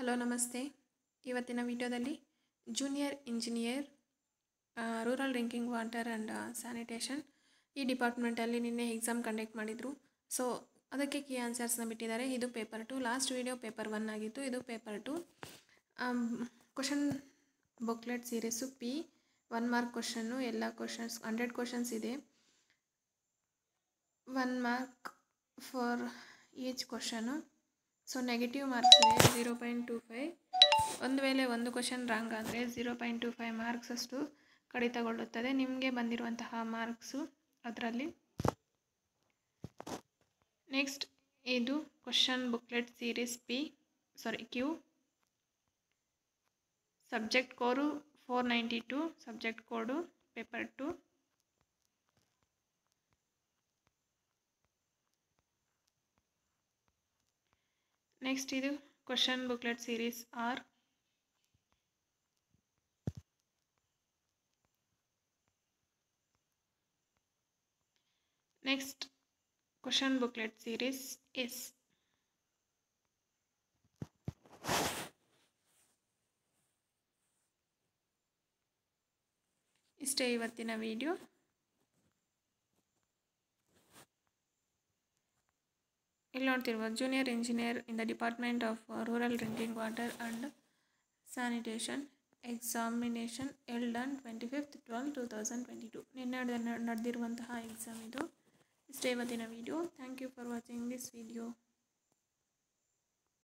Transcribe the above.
hello ನಮಸ್ತೆ ಇವತ್ತಿನ ವಿಡಿಯೋದಲ್ಲಿ junior engineer rural drinking water and sanitation ಈ ಡಿಪಾರ್ಟ್ಮೆಂಟಲ್ಲಿ ನಿನ್ನೆ ಎಕ್ಸಾಮ್ ಕಂಡಕ್ಟ್ ಮಾಡಿದರು ಸೊ ಅದಕ್ಕೆ ಕೀ ಆನ್ಸರ್ಸ್ನ ಬಿಟ್ಟಿದ್ದಾರೆ ಇದು paper two last video paper one ಆಗಿತ್ತು ಇದು paper two question booklet series P one mark ಕ್ವಶನ್ನು ಎಲ್ಲ ಕ್ವಶನ್ಸ್ ಹಂಡ್ರೆಡ್ ಕ್ವಶನ್ಸ್ ಇದೆ one mark for each question so negative marks ಇದೆ ಝೀರೋ ಪಾಯಿಂಟ್ ಟು ಫೈವ್ ಒಂದು ವೇಳೆ ಒಂದು ಕ್ವಶನ್ ರಾಂಗ್ ಆದರೆ zero point two five marks ಅಷ್ಟು ಕಡಿತಗೊಳ್ಳುತ್ತದೆ ನಿಮಗೆ ಬಂದಿರುವಂತಹ ಮಾರ್ಕ್ಸು ಅದರಲ್ಲಿ ನೆಕ್ಸ್ಟ್ ಇದು question booklet series P sorry Q subject code four ninety two subject code paper two next ಇದು question booklet series R next question booklet series S ಇಷ್ಟೇ ಇವತ್ತಿನ video ಇಲ್ಲಿ ನೋಡ್ತಿರ್ಬೋದು junior engineer in the department of rural drinking water and sanitation examination held on twenty fifth twelve two thousand twenty two ನಿನ್ನೆ ನಡೆದಿರುವಂತಹ exam ಇದು ಇಷ್ಟೇ ಇವತ್ತಿನ video thank you for watching this video